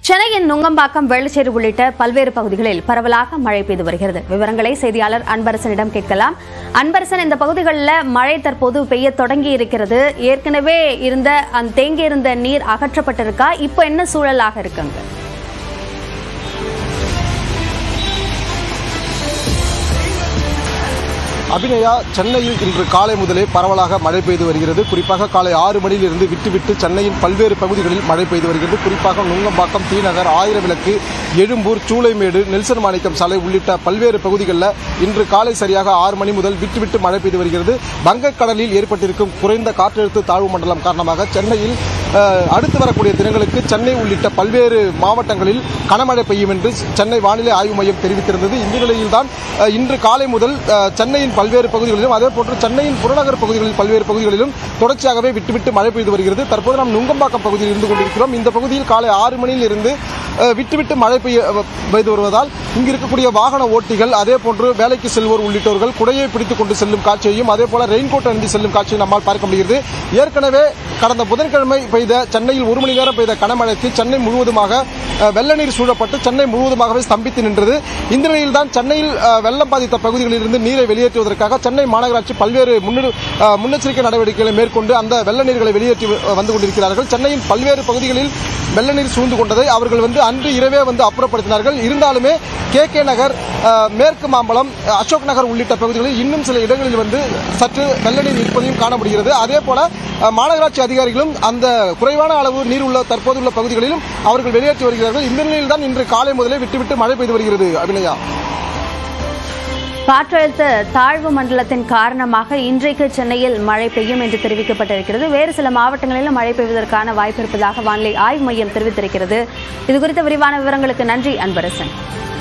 சென்னையின் நுங்கம்பாக்கம் வெள்ளச்சேரி உள்ளிட்ட பல்வேறு பகுதிகளில் பரவலாக மழை பெய்து வருகிறது விவரங்களை செய்தியாளர் அன்பரசனிடம் கேட்கலாம் அன்பரசன் இந்த பகுதிகளில் மழை தற்போது பெய்ய தொடங்கி இருக்கிறது ஏற்கனவே இருந்த அந்த தேங்கி இருந்த நீர் அகற்றப்பட்டிருக்கா இப்போ என்ன சூழலாக இருக்குங்க அபிநயா சென்னையில் இன்று காலை முதலே பரவலாக மழை பெய்து வருகிறது குறிப்பாக காலை ஆறு மணியிலிருந்து விட்டுவிட்டு சென்னையின் பல்வேறு பகுதிகளில் மழை பெய்து வருகிறது குறிப்பாக நுங்கம்பாக்கம் தீநகர் ஆயிரவிளக்கு எழும்பூர் சூளைமேடு நெல்சன் மாணிக்கம் சாலை உள்ளிட்ட பல்வேறு பகுதிகளில் இன்று காலை சரியாக ஆறு மணி முதல் விட்டுவிட்டு மழை பெய்து வருகிறது வங்கக்கடலில் ஏற்பட்டிருக்கும் குறைந்த காற்றழுத்த தாழ்வு மண்டலம் காரணமாக சென்னையில் அஹ், அடுத்து வரக்கூடிய தினங்களுக்கு சென்னை உள்ளிட்ட பல்வேறு மாவட்டங்களில் கனமழை பெய்யும் என்று சென்னை வானிலை ஆய்வு மையம் தெரிவித்திருந்தது இந்த நிலையில்தான் அஹ், இன்று காலை முதல் அஹ், சென்னையின் பல்வேறு பகுதிகளிலும் அதே போன்று சென்னையின் புறநகர் பகுதிகளில் பல்வேறு பகுதிகளிலும் தொடர்ச்சியாகவே விட்டுவிட்டு மழை பெய்து வருகிறது தற்போது நாம் நுங்கம்பாக்கம் பகுதியில் இருந்து கொண்டிருக்கிறோம் இந்த பகுதியில் காலை ஆறு மணியில் இருந்து அஹ், விட்டுவிட்டு மழை பெய்ய அஹ், பெய்து வருவதால் இங்கு இருக்கக்கூடிய வாகன ஓட்டிகள் அதே போன்று வேலைக்கு செல்வோர் உள்ளிட்டவர்கள் குடையை பிடித்துக் கொண்டு செல்லும் காட்சியையும் அதே போல ரெயின்கோட் அணிந்து செல்லும் காட்சியை நம்மால் பார்க்க முடிகிறது ஏற்கனவே கடந்த புதன்கிழமை பெய்த சென்னையில் ஒரு மணி நேரம் பெய்த கனமழைக்கு சென்னை முழுவதுமாக அஹ், வெள்ள நீர் சூழப்பட்டு சென்னை முழுவதுமாகவே ஸ்தம்பித்து நின்றது இந்த நிலையில்தான் சென்னையில் அஹ், வெள்ளம் பாதித்த பகுதிகளில் இருந்து நீரை வெளியேற்றுவதற்காக சென்னை மாநகராட்சி பல்வேறு முன்னெடு அஹ், முன்னெச்சரிக்கை நடவடிக்கைகளை மேற்கொண்டு அந்த வெள்ள நீர்களை வெளியேற்றி அஹ், வந்து கொண்டிருக்கிறார்கள் சென்னையின் பல்வேறு பகுதிகளில் வெள்ள நீர் சூழ்ந்து கொண்டதை அவர்கள் வந்து அன்று இரவே வந்து அப்புறப்படுத்தினார்கள் இருந்தாலுமே கே கே நகர் அஹ், மேற்கு மாம்பலம் அஹ், அசோக் நகர் உள்ளிட்ட பகுதிகளில் இன்னும் சில இடங்களில் வந்து சற்று வெள்ள நீர் இருப்பதையும் காண முடிகிறது அதே போல அஹ், மாநகராட்சி அதிகாரிகளும் அந்த குறைவான அளவு நீர் உள்ள தற்போதுள்ள பகுதிகளிலும் அவர்கள் வெளியேற்றி வருகிறார்கள் இந்த நிலையில் தான் இன்று காலை முதலே விட்டுவிட்டு மழை பெய்து வருகிறது அபிநயா காற்றழுத்த தாழ்வு மண்டலத்தின் காரணமாக இன்றைக்கு சென்னையில் மழை பெய்யும் என்று தெரிவிக்கப்பட்டிருக்கிறது வேறு சில மாவட்டங்களிலும் மழை பெய்வதற்கான வாய்ப்பு இருப்பதாக வானிலை ஆய்வு மையம் தெரிவித்திருக்கிறது இதுகுறித்த விரிவான விவரங்களுக்கு நன்றி அன்பரசன்